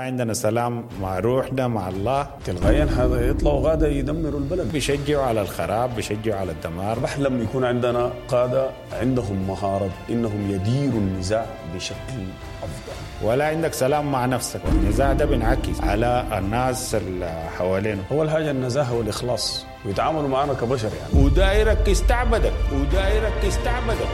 عندنا سلام مع روحنا مع الله تلقائيا هذا يطلعوا غاده يدمروا البلد بيشجعوا على الخراب بيشجعوا على الدمار بحلم يكون عندنا قاده عندهم مهاره انهم يديروا النزاع بشكل افضل ولا عندك سلام مع نفسك والنزاع ده بينعكس على الناس اللي حوالينه اول حاجه النزاهه والاخلاص ويتعاملوا معنا كبشر يعني ودايرك استعبدك ودايرك استعبدك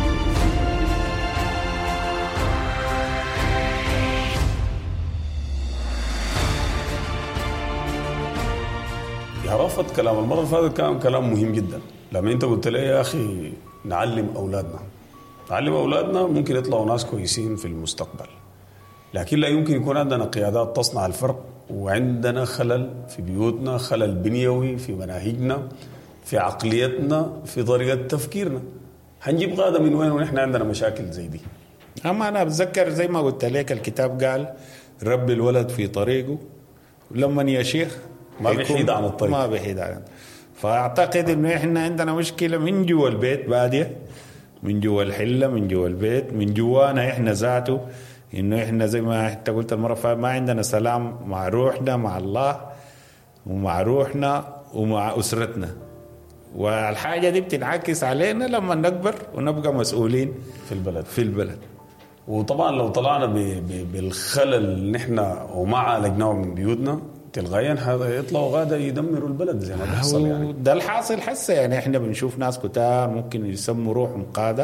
يا رفض كلام المره اللي فاتت كان كلام مهم جدا لما انت قلت لي يا اخي نعلم اولادنا نعلم اولادنا ممكن يطلعوا ناس كويسين في المستقبل لكن لا يمكن يكون عندنا قيادات تصنع الفرق وعندنا خلل في بيوتنا خلل بنيوي في مناهجنا في عقليتنا في طريقه تفكيرنا هنجيب قاده من وين ونحن عندنا مشاكل زي دي اما انا بتذكر زي ما قلت لك الكتاب قال رب الولد في طريقه لما يا شيخ ما يكون- بيحيد عن الطريق. ما بيحيد عن فاعتقد انه احنا عندنا مشكله من جوا البيت باديه من جوا الحله من جوا البيت من جوانا احنا ذاته انه احنا زي ما انت قلت المره اللي فاتت ما عندنا سلام مع روحنا مع الله ومع روحنا ومع اسرتنا والحاجه دي بتنعكس علينا لما نكبر ونبقى مسؤولين في البلد في البلد وطبعا لو طلعنا ب- ب- بالخلل اللي نحن وما عالجناه من بيوتنا تلقائيا هذا يطلعوا غاده يدمروا البلد زي ما بيحصل يعني ده الحاصل حسه يعني احنا بنشوف ناس كتار ممكن يسموا روحهم قاده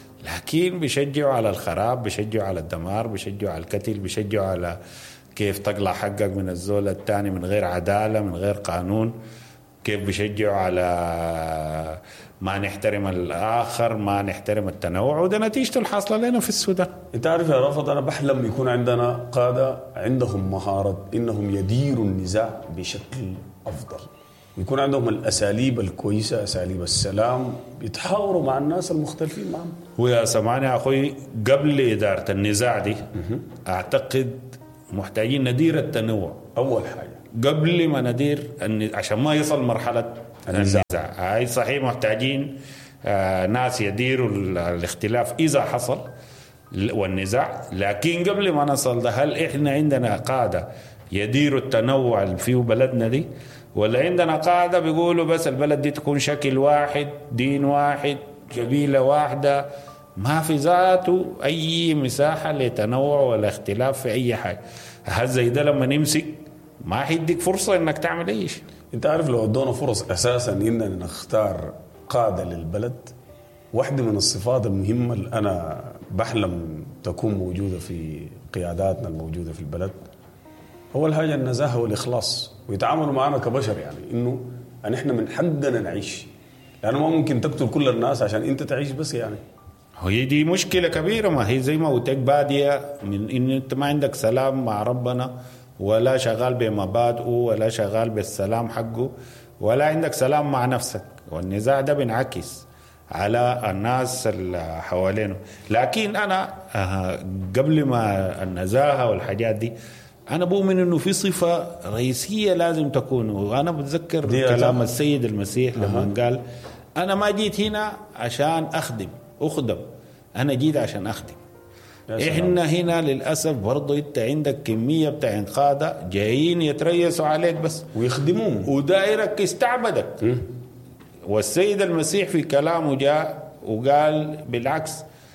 لكن بيشجعوا على الخراب بيشجعوا على الدمار بيشجعوا على القتل بيشجعوا على كيف تقلع حقك من الزول الثاني من غير عداله من غير قانون كيف بيشجعوا على ما نحترم الاخر ما نحترم التنوع وده نتيجته الحاصله لنا في السودان انت عارف يا رفض انا بحلم يكون عندنا قاده عندهم مهاره انهم يديروا النزاع بشكل افضل ويكون عندهم الاساليب الكويسه اساليب السلام يتحاوروا مع الناس المختلفين معهم ويا سمعني يا اخوي قبل اداره النزاع دي اعتقد محتاجين ندير التنوع اول حاجه قبل ما ندير الن- عشان ما يصل مرحله النزاع. النزاع هاي صحيح محتاجين آه ناس يديروا ال- الاختلاف اذا حصل ل- والنزاع لكن قبل ما نصل ده هل احنا عندنا قاده يديروا التنوع اللي فيه بلدنا دي ولا عندنا قاعده بيقولوا بس البلد دي تكون شكل واحد دين واحد قبيله واحده ما في ذاته اي مساحه لتنوع ولا اختلاف في اي حاجه هل زي ده لما نمسك ما حيديك فرصه انك تعمل اي شيء انت عارف لو ادونا فرص اساسا اننا نختار قاده للبلد واحده من الصفات المهمه اللي انا بحلم تكون موجوده في قياداتنا الموجوده في البلد اول حاجه النزاهه والاخلاص ويتعاملوا معنا كبشر يعني انه ان احنا من حقنا نعيش لانه ما ممكن تقتل كل الناس عشان انت تعيش بس يعني هي دي مشكلة كبيرة ما هي زي ما قلت لك بادية من إن أنت ما عندك سلام مع ربنا ولا شغال بمبادئه ولا شغال بالسلام حقه ولا عندك سلام مع نفسك والنزاع ده بينعكس على الناس اللي حوالينه لكن أنا آه، قبل ما النزاهة والحاجات دي أنا بؤمن إنه في صفة رئيسية لازم تكون وأنا بتذكر دي كلام أهم. السيد المسيح لما قال أنا ما جيت هنا عشان أخدم أخدم أنا جيت عشان أخدم يا سلام. احنا هنا للاسف برضه انت عندك كميه بتاع قاده جايين يتريسوا عليك بس ويخدموهم ودايرك استعبدك والسيد المسيح في كلامه جاء وقال بالعكس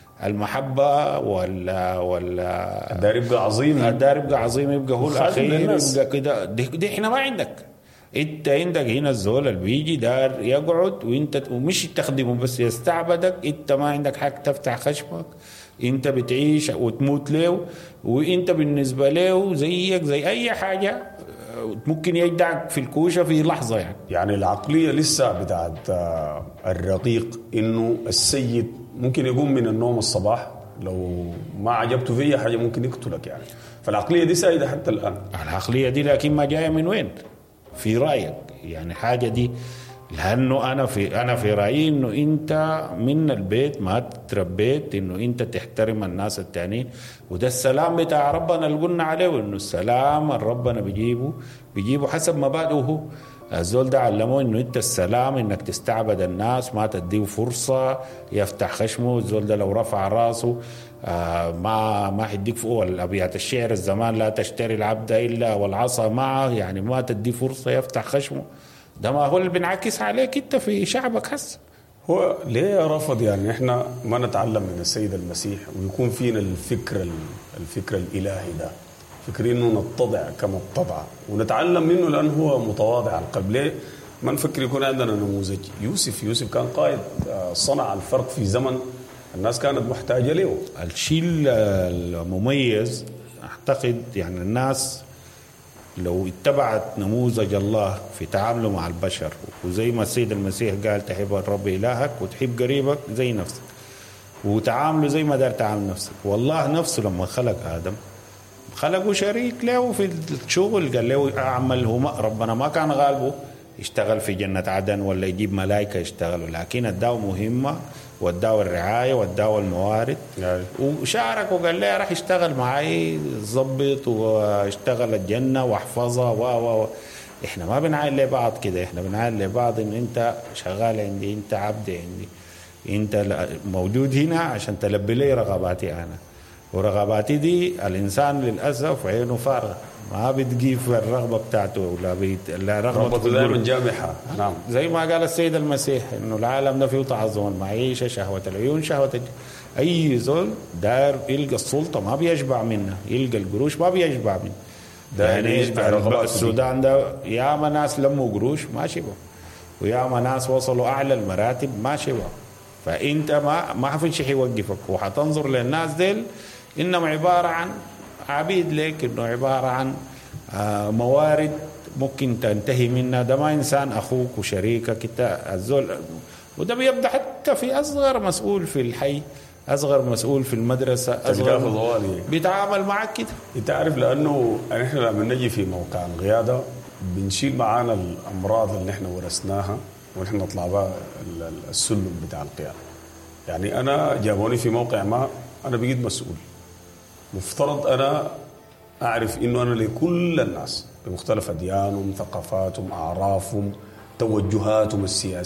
المحبه ولا ولا الدار يبقى عظيم الدار يبقى عظيم يبقى هو وخادم الاخير للناس. يبقى كده دي, دي احنا ما عندك انت عندك هنا الزول اللي بيجي دار يقعد وانت ومش تخدمه بس يستعبدك انت ما عندك حق تفتح خشمك انت بتعيش وتموت له وانت بالنسبه له زيك زي اي حاجه اه، ممكن يجدعك في الكوشه في لحظه يعني يعني العقلية لسه بتاعت آه، الرقيق انه السيد ممكن يقوم من النوم الصباح لو ما عجبته في اي حاجة ممكن يقتلك يعني فالعقلية دي سائدة حتى الآن العقليه دي لكن ما جايه من وين؟ في رايك يعني حاجه دي لانه انا في انا في رايي انه انت من البيت ما تربيت انه انت تحترم الناس التانيين وده السلام بتاع ربنا اللي قلنا عليه انه السلام اللي ربنا بيجيبه بيجيبه حسب مبادئه هو الزول ده علموه انه انت السلام انك تستعبد الناس ما تديه فرصه يفتح خشمه الزول ده لو رفع راسه آه ما ما حيديك فوق الابيات الشعر الزمان لا تشتري العبد الا والعصا معه يعني ما تديه فرصه يفتح خشمه ده ما هو اللي بينعكس عليك انت في شعبك هسه هو ليه رفض يعني احنا ما نتعلم من السيد المسيح ويكون فينا الفكر الفكر الالهي ده فكر انه نتضع كما اتضع ونتعلم منه لانه هو متواضع القلب ليه ما نفكر يكون عندنا نموذج يوسف يوسف كان قائد صنع الفرق في زمن الناس كانت محتاجه له الشيء المميز اعتقد يعني الناس لو اتبعت نموذج الله في تعامله مع البشر وزي ما السيد المسيح قال تحب الرب إلهك وتحب قريبك زي نفسك وتعامله زي ما دار تعامل نفسك والله نفسه لما خلق آدم خلقه شريك له في الشغل قال له أعمل هو ربنا ما كان غالبه يشتغل في جنة عدن ولا يجيب ملائكة يشتغلوا لكن اداه مهمة واداه الرعاية واداه الموارد يعني. وشارك وقال لي راح يشتغل معي ظبط واشتغل الجنة واحفظها و و احنا ما بنعاين لبعض كده احنا بنعاين لبعض ان انت شغال عندي انت عبد عندي انت موجود هنا عشان تلبي لي رغباتي انا ورغباتي دي الانسان للاسف عينه فارغه ما بتجيب الرغبه بتاعته ولا بيت لا رغبته دائما جامحه نعم زي ما قال السيد المسيح انه العالم ده فيه تعظم المعيشه شهوه العيون شهوه الج... اي زول دار يلقى السلطه ما بيشبع منها يلقى القروش ما بيشبع منها يعني يشبع السودان ده ياما ناس لموا قروش ما شبعوا وياما ناس وصلوا اعلى المراتب ما شبعوا فانت ما ما في شيء يوقفك وحتنظر للناس ديل انهم عباره عن عبيد لك انه عباره عن آه، موارد ممكن تنتهي منها ده ما انسان اخوك وشريكك انت الزول وده بيبدا حتى في اصغر مسؤول في الحي اصغر مسؤول في المدرسه اصغر بيتعامل معك كده انت عارف لانه احنا لما نجي في موقع القياده بنشيل معانا الامراض اللي احنا ورثناها ونحن نطلع بها السلم بتاع القياده يعني انا جابوني في موقع ما انا بقيت مسؤول مفترض انا اعرف انه انا لكل الناس بمختلف اديانهم ثقافاتهم اعرافهم توجهاتهم السياسيه